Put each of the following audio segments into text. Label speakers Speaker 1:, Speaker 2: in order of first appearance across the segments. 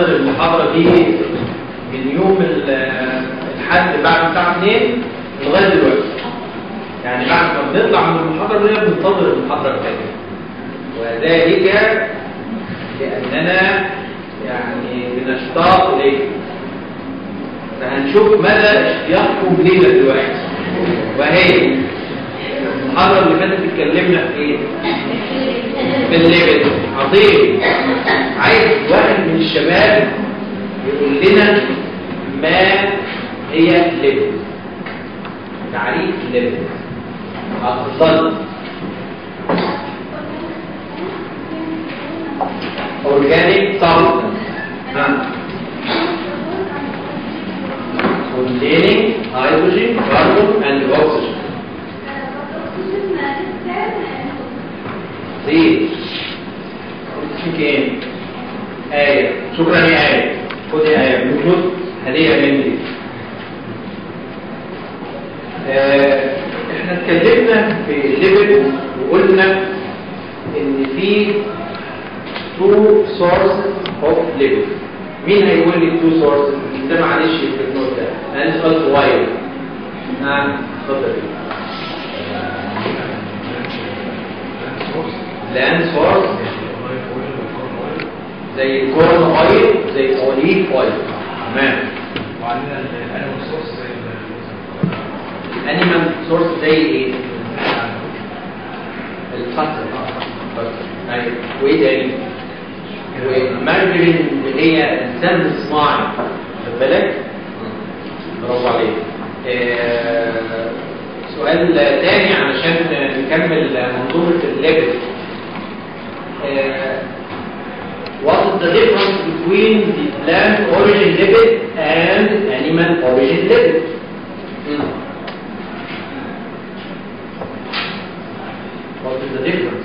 Speaker 1: منتظر المحاضرة دي من يوم ال- الحد بعد الساعة 2 لغاية دلوقتي يعني بعد ما بنطلع من المحاضرة دي بننتظر المحاضرة الثانية وذلك لأننا يعني بنشتاق إليه فهنشوف مدى اشتياقكم لينا دلوقتي وهي المحاضرة اللي فاتت اتكلمنا في ايه؟ في الليفل عظيم عايز واحد من الشباب يقول لنا ما هي الليفل تعريف الليفل اتفضل organic substance ها containing hydrogen, carbon and oxygen زين اسمك ايه؟ آية شكرا يا آية خدي آية بلوتوث هدية مني آه، احنا اتكلمنا في ليفل وقلنا ان في two sources of level مين هيقول لي two sources ده معلش في النوت ده انا سؤال صغير نعم اتفضل land source زي الكورن اويل زي اوليف اويل تمام
Speaker 2: وعندنا الانيمال سورس زي
Speaker 1: الانيمال سورس زي ايه القصر ايوه وايه تاني والمارجرين اللي هي السمن الصناعي خد بالك برافو عليك آه، سؤال تاني علشان نكمل منظومه الليفل uh, what is the difference between the plant origin lipid and animal origin lipid? Hmm. What is the difference?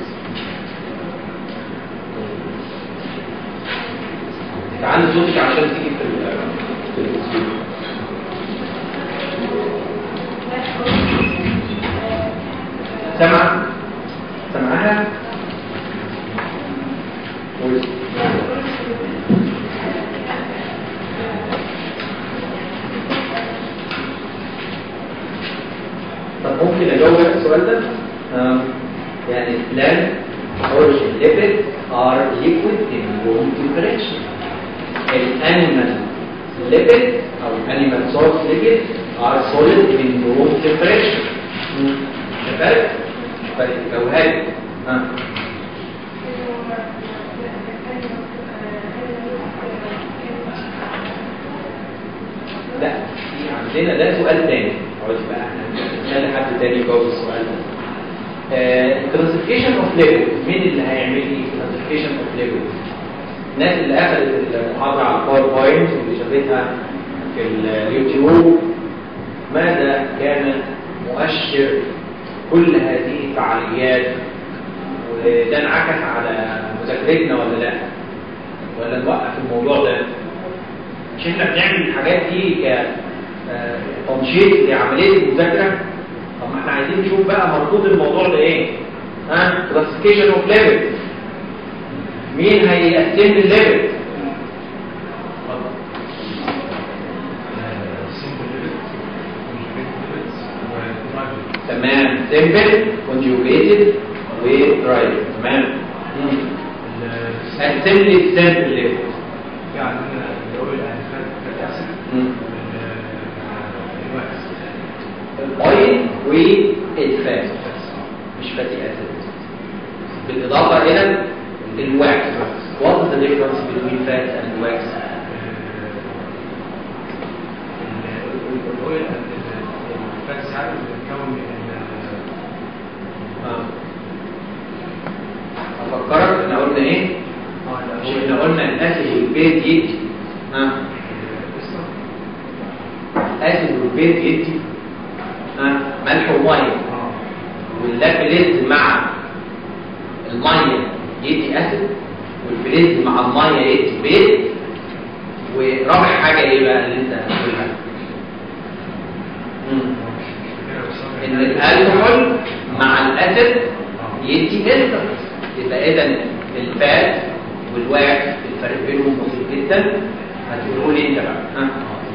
Speaker 1: تعالي صوتك عشان تيجي في ال- في الاسلوب سمع سمعها قول. طب ممكن اجاوب على السؤال ده آم، يعني plant origin lipids are liquid in room temperature الانيمال lipid او animal source lipid are solid in room temperature شفاف طيب جوهري ها لا في عندنا ده سؤال تاني عاوز بقى احنا نخلي حد تاني يجاوب السؤال ده كلاسيفيكيشن اوف ليفل مين اللي هيعمل لي كلاسيفيكيشن اوف ليفل الناس اللي اخذت المحاضره على الباوربوينت واللي شافتها في اليوتيوب ماذا كان مؤشر كل هذه الفعاليات وده انعكس على مذاكرتنا ولا لا ولا نوقف الموضوع ده مش احنا بنعمل الحاجات دي كتنشيط لعمليه المذاكره طب ما احنا عايزين نشوف بقى مردود الموضوع ده ايه ها كلاسيفيكيشن اوف ليفل مين هيقسم لي الليفل
Speaker 2: سمبل ليبيدز كونجوجيت ليبيدز ودرايفد
Speaker 1: تمام سمبل كونجوجيتد ودرايف تمام مم. قسم لي السمبل ليفل
Speaker 2: في عندنا الاويل اند فات اسيد
Speaker 1: مم.
Speaker 2: الواكس
Speaker 1: الاويل والفات مش فاتي اسيد بالاضافه الى الواكس what is the difference between fat and wax
Speaker 2: الاويل اند الفات ساعات بتتكون من
Speaker 1: آه. افكرك احنا قلنا ايه مش احنا قلنا الاسيد والبيت يدي ها اسيد والبيت يدي ها ملح وميه واللابليز مع الميه يدي اسيد والفلز مع الميه يدي بيت ورابع حاجه ايه بقى اللي انت هتقولها مم. ان الالكحول مع الاسيد يدي استر يبقى اذا الفات والواكس الفرق بينهم بسيط جدا هتقولوا لي انت بقى ها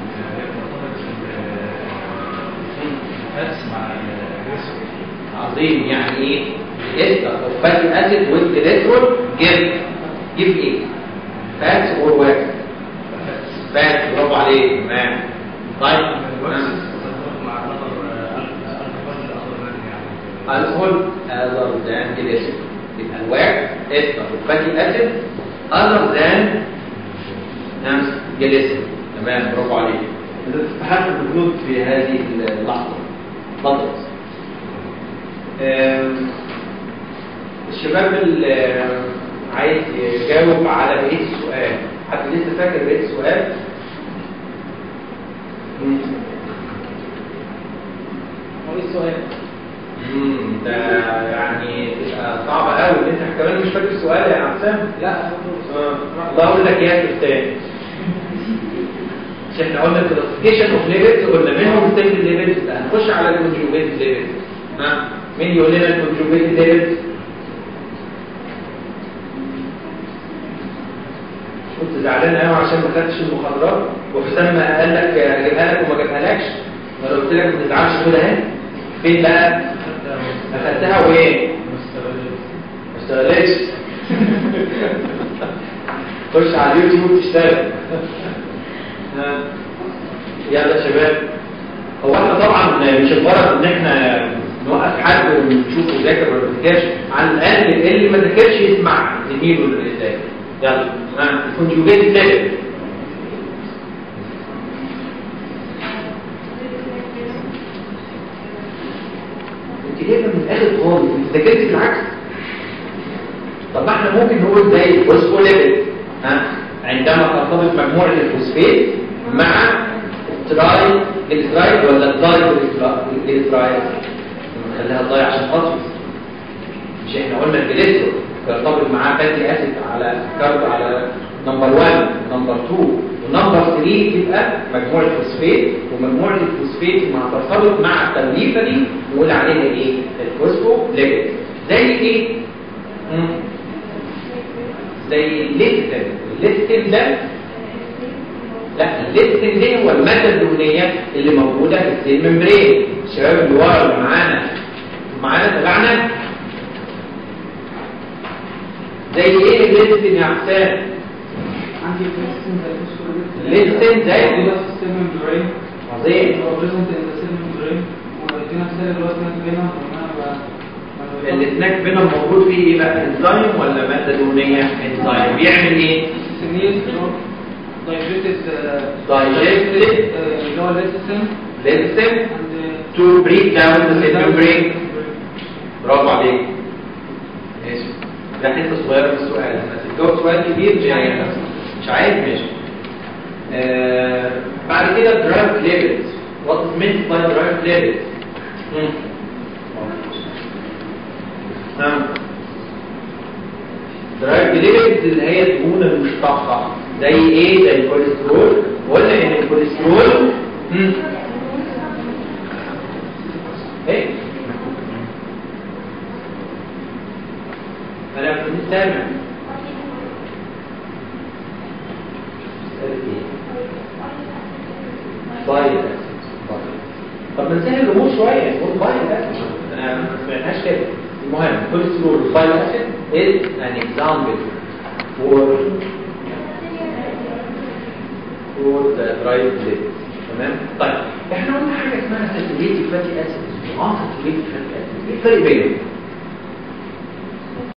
Speaker 2: الفاتس مع الجليسرول
Speaker 1: عظيم يعني ايه استر او فاتي اسيد ويز جليسرول جيف جيف ايه فاتس اور واكس فات برافو عليك تمام طيب
Speaker 2: الوكس
Speaker 1: ها.
Speaker 2: تتفق مع نظر الكحول الاخضر يعني
Speaker 1: الكحول other than glycerin يبقى الواكس استر وفاتي اسيد other than نعم جليسرين تمام برافو عليك إذا تستحق الوجود في هذه اللحظة اتفضل آم، الشباب اللي عايز يجاوب على بقية السؤال حد لسه فاكر بقية السؤال؟ مم.
Speaker 3: هو ايه السؤال؟
Speaker 1: مم، ده يعني تبقى صعبة قوي انت كمان مش فاكر السؤال يا عسام؟
Speaker 3: لا
Speaker 1: الله اقول لك يا استاذ مش احنا قلنا كلاسيفيكيشن اوف ليفلز قلنا منهم ستيبل ليفلز هنخش على الكونجوجيت ليفلز ها مين يقول لنا الكونجوجيت ليفلز كنت زعلان قوي عشان ما خدتش المحاضرات وحسام ما قال لك اجيبها لك وما جابهالكش انا قلت لك ما تزعلش خدها اهي فين بقى اخدتها وايه ما اشتغلتش خش على اليوتيوب تشتغل ها. يلا يا شباب هو احنا طبعا مش الغرض ان احنا نوقف حد ونشوفه ذاكر ولا ما ذاكرش على الاقل اللي ما ذاكرش يسمع زميله اللي ذاكر يلا ها الكونجوجيت ليفل انت جايبه من الاخر خالص انت ذاكرتي بالعكس طب ما احنا ممكن نقول زي الفوسفوليبيد ها عندما ترتبط مجموعه الفوسفات مع تراي جليسرايد ولا تراي جليسرايد نخليها تراي عشان خاطر مش احنا قلنا الجليسرول يرتبط معاه فاتي اسيد على كارب على نمبر 1 نمبر 2 ونمبر 3 تبقى مجموعه فوسفات ومجموعه الفوسفات مع ترتبط مع التوليفه دي نقول عليها ايه الفوسفوليبيد زي ايه مم. زي الليستين الليستين ده لا الليستين دي هو المادة الدهنية اللي موجودة في السيل ممبرين الشباب اللي ورا اللي معانا معانا تبعنا زي ايه الليستين يا حسام
Speaker 3: عندي الفلسطين زي الفوسفوريد
Speaker 1: الليستين زي
Speaker 3: موجودة في السيل ممبرين
Speaker 1: عظيم
Speaker 3: هو بريزنت ان ذا سيل ممبرين ودينا مثال اللي هو سنة بينا وانا
Speaker 1: السناك بينهم موجود فيه ايه بقى انزيم ولا مادة دهنية انزيم بيعمل ايه
Speaker 3: سنيز دايجيتد
Speaker 1: Digested.
Speaker 3: اللي هو الليستين
Speaker 1: ليستين
Speaker 3: and
Speaker 1: to break down the cell membrane برافو عليك ماشي ده حته صغيره من السؤال بس تجاوب سؤال كبير مش عايز مش عايز ماشي آه بعد كده درايف ليفلز وات از مينت باي درايف ليفلز درايف ليفلز اللي هي الدهون المشتقه زي ايه زي الكوليسترول ولا ان الكوليسترول مم. ايه انا كنت سامع طيب طب ما نسهل الامور شويه نقول بايل اسيد انا ما سمعناش كده المهم كوليسترول بايل اسيد is an example for for the dry lipids تمام طيب احنا قلنا حاجه اسمها ساتوريتد فاتي اسيد اه ساتوريتد فاتي اسيد ايه الفرق بينهم